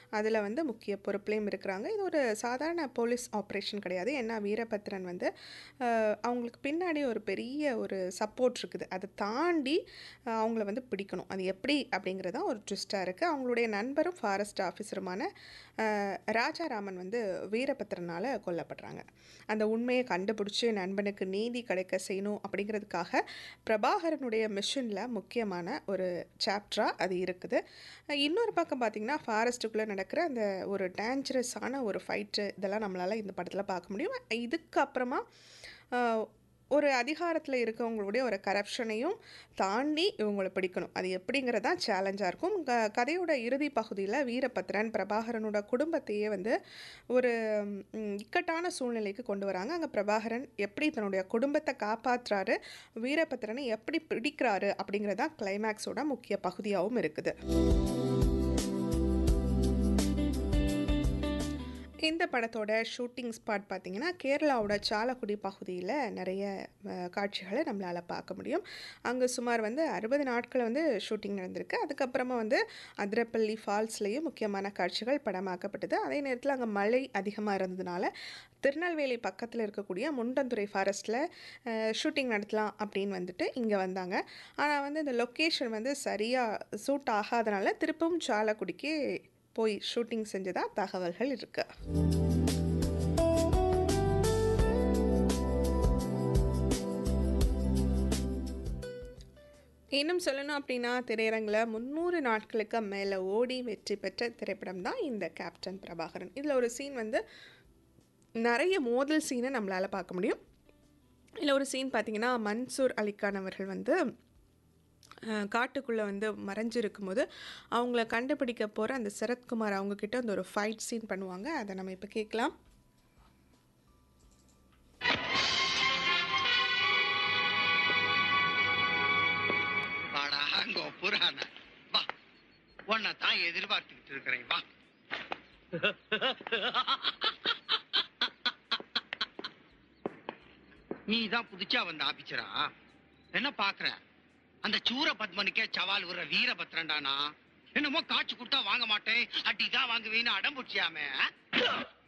அதில் வந்து முக்கிய பொறுப்புலையும் இருக்கிறாங்க இது ஒரு சாதாரண போலீஸ் ஆப்ரேஷன் கிடையாது ஏன்னா வீரபத்ரன் வந்து அஹ், அவங்களுக்கு பின்னாடி ஒரு பெரிய ஒரு சப்போர்ட் இருக்குது அதை தாண்டி அஹ், அவங்கள வந்து பிடிக்கணும் அது எப்படி அப்படிங்கிறது தான் ஒரு ட்விஸ்ட்டாக இருக்குது அவங்களுடைய நண்பரும் ஃபாரஸ்ட் ஆஃபீஸருமான அஹ், ராஜாராமன் வந்து வீரபத்ரனால் கொல்லப்படுறாங்க அந்த உண்மையை கண்டுபிடிச்சி நண்பனுக்கு நீதி கிடைக்க செய்யணும் அப்படிங்கிறதுக்காக பிரபாகரனுடைய மிஷனில் முக்கியமான ஒரு சாப்டராக அது இருக்குது அஹ் இன்னொரு பக்கம் பார்த்திங்கன்னா ஃபாரஸ்ட்டுக்குள்ளே நடக்கிற அந்த ஒரு டேஞ்சரஸான ஒரு ஃபைட்டு இதெல்லாம் நம்மளால் இந்த படத்தில் பார்க்க முடியும் இதுக்கப்புறமா அஹ், ஒரு அதிகாரத்தில் இருக்கவங்களுடைய ஒரு கரப்ஷனையும் தாண்டி இவங்களை பிடிக்கணும் அது எப்படிங்கிறது தான் சேலஞ்சாக இருக்கும் க கதையோட இறுதி பகுதியில் வீரபத்ரன் பிரபாகரனோட குடும்பத்தையே வந்து ஒரு ம், இக்கட்டான சூழ்நிலைக்கு கொண்டு வராங்க அங்கே பிரபாகரன் எப்படி தன்னுடைய குடும்பத்தை காப்பாற்றுறாரு வீரபத்ரனை எப்படி பிடிக்கிறாரு அப்படிங்கிறது தான் கிளைமேக்ஸோட முக்கிய பகுதியாகவும் இருக்குது இந்த படத்தோட ஷூட்டிங் ஸ்பாட் பார்த்தீங்கன்னா கேரளாவோட சாலக்குடி பகுதியில் நிறைய அஹ், காட்சிகளை நம்மளால் பார்க்க முடியும் அங்கே சுமார் வந்து அறுபது நாட்கள் வந்து ஷூட்டிங் நடந்திருக்கு அதுக்கப்புறமா வந்து அதிரப்பள்ளி ஃபால்ஸ்லேயும் முக்கியமான காட்சிகள் படமாக்கப்பட்டது அதே நேரத்தில் அங்கே மழை அதிகமாக இருந்ததுனால திருநெல்வேலி பக்கத்தில் இருக்கக்கூடிய முண்டந்துறை ஃபாரஸ்ட்டில் ஷூட்டிங் நடத்தலாம் அப்படின்னு வந்துட்டு இங்கே வந்தாங்க ஆனால் வந்து இந்த லொக்கேஷன் வந்து சரியாக சூட் ஆகாதனால திருப்பவும் சாலக்குடிக்கு போய் ஷூட்டிங் செஞ்சதா தகவல்கள் இருக்கு இன்னும் சொல்லணும் அப்படின்னா திரையரங்கில் முந்நூறு நாட்களுக்கு மேலே ஓடி வெற்றி பெற்ற திரைப்படம் தான் இந்த கேப்டன் பிரபாகரன் இதில் ஒரு சீன் வந்து நிறைய மோதல் சீனை நம்மளால் பார்க்க முடியும் இதில் ஒரு சீன் பார்த்தீங்கன்னா மன்சூர் அலிகான் அவர்கள் வந்து காட்டுக்குள்ளே வந்து மறைஞ்சிருக்கும் போது அவங்கள கண்டுபிடிக்க போகிற அந்த சரத்குமார் அவங்கக்கிட்ட அந்த ஒரு ஃபைட் சீன் பண்ணுவாங்க அதை நம்ம இப்போ கேட்கலாம் வாடா அங்க புராண வா உன்னை தான் எதிர்பார்த்துக்கிட்டு இருக்கிறேன் வா நீ தான் புதுச்சா வந்த ஆபீசரா என்ன பாக்குற அந்த சூர பத்மனுக்கே சவால் விடுற வீரபத்ரன்டானா என்னமோ காட்சி கொடுத்தா வாங்க மாட்டேன் அடிதான் வாங்குவீன்னு அடம் பிடிச்சியாமே